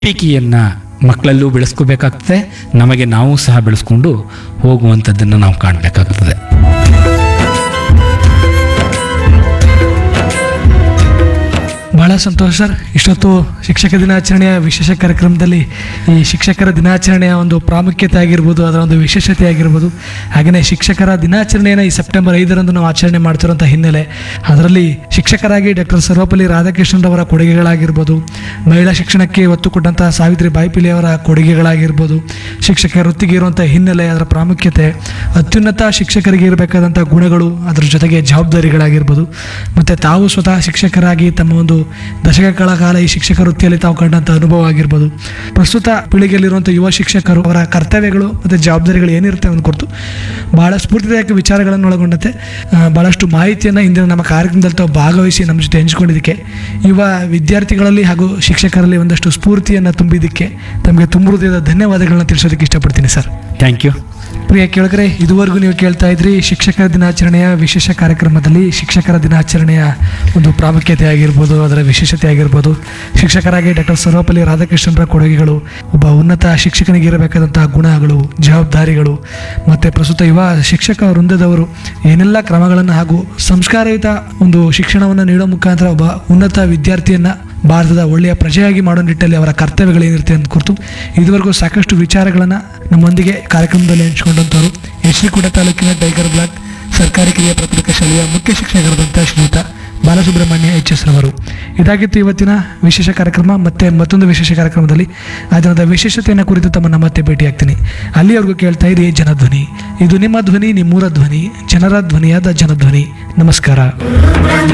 ನಂಬಿಕೆಯನ್ನು ಮಕ್ಕಳಲ್ಲೂ ಬೆಳೆಸ್ಕೋಬೇಕಾಗ್ತದೆ ನಮಗೆ ನಾವು ಸಹ ಬೆಳೆಸ್ಕೊಂಡು ಹೋಗುವಂಥದ್ದನ್ನು ನಾವು ಕಾಣಬೇಕಾಗ್ತದೆ ಬಹಳ ಸಂತೋಷ ಸರ್ ಇಷ್ಟೊತ್ತು ಶಿಕ್ಷಕ ದಿನಾಚರಣೆಯ ವಿಶೇಷ ಕಾರ್ಯಕ್ರಮದಲ್ಲಿ ಈ ಶಿಕ್ಷಕರ ದಿನಾಚರಣೆಯ ಒಂದು ಪ್ರಾಮುಖ್ಯತೆ ಆಗಿರ್ಬೋದು ಅದರ ಒಂದು ವಿಶೇಷತೆ ಆಗಿರ್ಬೋದು ಹಾಗೆಯೇ ಶಿಕ್ಷಕರ ದಿನಾಚರಣೆಯನ್ನು ಈ ಸೆಪ್ಟೆಂಬರ್ ಐದರಂದು ನಾವು ಆಚರಣೆ ಮಾಡ್ತಿರೋಂಥ ಹಿನ್ನೆಲೆ ಅದರಲ್ಲಿ ಶಿಕ್ಷಕರಾಗಿ ಡಾಕ್ಟರ್ ಸರ್ವಪಲ್ಲಿ ರಾಧಾಕೃಷ್ಣರವರ ಕೊಡುಗೆಗಳಾಗಿರ್ಬೋದು ಮಹಿಳಾ ಶಿಕ್ಷಣಕ್ಕೆ ಒತ್ತು ಕೊಟ್ಟಂಥ ಸಾವಿತ್ರಿ ಬಾಯ್ಪಿಲಿ ಅವರ ಕೊಡುಗೆಗಳಾಗಿರ್ಬೋದು ಶಿಕ್ಷಕ ವೃತ್ತಿಗೆ ಇರುವಂಥ ಹಿನ್ನೆಲೆ ಅದರ ಪ್ರಾಮುಖ್ಯತೆ ಅತ್ಯುನ್ನತ ಶಿಕ್ಷಕರಿಗೆ ಇರಬೇಕಾದಂಥ ಗುಣಗಳು ಅದರ ಜೊತೆಗೆ ಜವಾಬ್ದಾರಿಗಳಾಗಿರ್ಬೋದು ಮತ್ತು ತಾವು ಸ್ವತಃ ಶಿಕ್ಷಕರಾಗಿ ತಮ್ಮ ಒಂದು ದಶಕಗಳ ಕಾಲ ಈ ಶಿಕ್ಷಕ ವೃತ್ತಿಯಲ್ಲಿ ತಾವು ಕಂಡಂಥ ಅನುಭವ ಆಗಿರ್ಬೋದು ಪ್ರಸ್ತುತ ಪೀಳಿಗೆಯಲ್ಲಿರುವಂಥ ಯುವ ಶಿಕ್ಷಕರು ಅವರ ಕರ್ತವ್ಯಗಳು ಮತ್ತು ಜವಾಬ್ದಾರಿಗಳು ಏನಿರುತ್ತೆ ಅನ್ನೋ ಕುರಿತು ಭಾಳ ಸ್ಫೂರ್ತಿದಾಯಕ ವಿಚಾರಗಳನ್ನು ಒಳಗೊಂಡಂತೆ ಆ, ಭಾಳಷ್ಟು ಮಾಹಿತಿಯನ್ನು ಇಂದಿನ ನಮ್ಮ ಕಾರ್ಯಕ್ರಮದಲ್ಲಿ ತಾವು ಭಾಗವಹಿಸಿ ನಮ್ಮ ಜೊತೆ ಹಂಚ್ಕೊಂಡಿದ್ದಕ್ಕೆ ಯುವ ವಿದ್ಯಾರ್ಥಿಗಳಲ್ಲಿ ಹಾಗೂ ಶಿಕ್ಷಕರಲ್ಲಿ ಒಂದಷ್ಟು ಸ್ಫೂರ್ತಿಯನ್ನು ತುಂಬಿದ್ದಕ್ಕೆ ತಮಗೆ ತುಂಬ ಹೃದಯದ ಧನ್ಯವಾದಗಳನ್ನ ತಿಳಿಸೋದಕ್ಕೆ ಇಷ್ಟಪಡ್ತೀನಿ ಸರ್ ಥ್ಯಾಂಕ್ ಯು ಪ್ರಿಯ ಕೇಳಿದ್ರೆ ಇದುವರೆಗೂ ನೀವು ಕೇಳ್ತಾ ಇದ್ರಿ ಶಿಕ್ಷಕರ ದಿನಾಚರಣೆಯ ವಿಶೇಷ ಕಾರ್ಯಕ್ರಮದಲ್ಲಿ ಶಿಕ್ಷಕರ ದಿನಾಚರಣೆಯ ಒಂದು ಪ್ರಾಮುಖ್ಯತೆ ಆಗಿರ್ಬೋದು ಅದರ ವಿಶೇಷತೆ ಆಗಿರ್ಬೋದು ಶಿಕ್ಷಕರಾಗಿ ಡಾಕ್ಟರ್ ಸರ್ವಪಲ್ಲಿ ರಾಧಾಕೃಷ್ಣರ ಕೊಡುಗೆಗಳು ಒಬ್ಬ ಉನ್ನತ ಶಿಕ್ಷಕನಿಗೆ ಇರಬೇಕಾದಂತಹ ಗುಣಗಳು ಜವಾಬ್ದಾರಿಗಳು ಮತ್ತು ಪ್ರಸ್ತುತ ಯುವ ಶಿಕ್ಷಕ ವೃಂದದವರು ಏನೆಲ್ಲ ಕ್ರಮಗಳನ್ನು ಹಾಗೂ ಸಂಸ್ಕಾರಯುತ ಒಂದು ಶಿಕ್ಷಣವನ್ನು ನೀಡೋ ಮುಖಾಂತರ ಒಬ್ಬ ಉನ್ನತ ವಿದ್ಯಾರ್ಥಿಯನ್ನು ಭಾರತದ ಒಳ್ಳೆಯ ಪ್ರಜೆಯಾಗಿ ಮಾಡೋ ನಿಟ್ಟಲ್ಲಿ ಅವರ ಕರ್ತವ್ಯಗಳೇನಿರುತ್ತೆ ಅಂತ ಕುರಿತು ಇದುವರೆಗೂ ಸಾಕಷ್ಟು ವಿಚಾರಗಳನ್ನು ನಮ್ಮೊಂದಿಗೆ ಕಾರ್ಯಕ್ರಮದಲ್ಲಿ ಹಂಚಿಕೊಂಡಂಥವ್ರು ಎಚ್ ಡಿ ಕೂಡ ತಾಲೂಕಿನ ಟೈಗರ್ ಬ್ಲಾಕ್ ಸರ್ಕಾರಿ ಕಿರಿಯ ಪ್ರಾಥಮಿಕ ಶಾಲೆಯ ಮುಖ್ಯ ಶಿಕ್ಷಕರಾದಂಥ ಶ್ರೀಯುತ ಬಾಲಸುಬ್ರಹ್ಮಣ್ಯ ಎಚ್ ಎಸ್ ರವರು ಇದಾಗಿತ್ತು ಇವತ್ತಿನ ವಿಶೇಷ ಕಾರ್ಯಕ್ರಮ ಮತ್ತೆ ಮತ್ತೊಂದು ವಿಶೇಷ ಕಾರ್ಯಕ್ರಮದಲ್ಲಿ ಆ ದಿನದ ವಿಶೇಷತೆಯನ್ನು ಕುರಿತು ತಮ್ಮನ್ನ ಮತ್ತೆ ಭೇಟಿಯಾಗ್ತೀನಿ ಅಲ್ಲಿವರೆಗೂ ಕೇಳ್ತಾ ಇರಿ ಜನಧ್ವನಿ ಇದು ನಿಮ್ಮ ಧ್ವನಿ ನಿಮ್ಮೂರ ಧ್ವನಿ ಜನರ ಧ್ವನಿಯಾದ ಜನಧ್ವನಿ ನಮಸ್ಕಾರ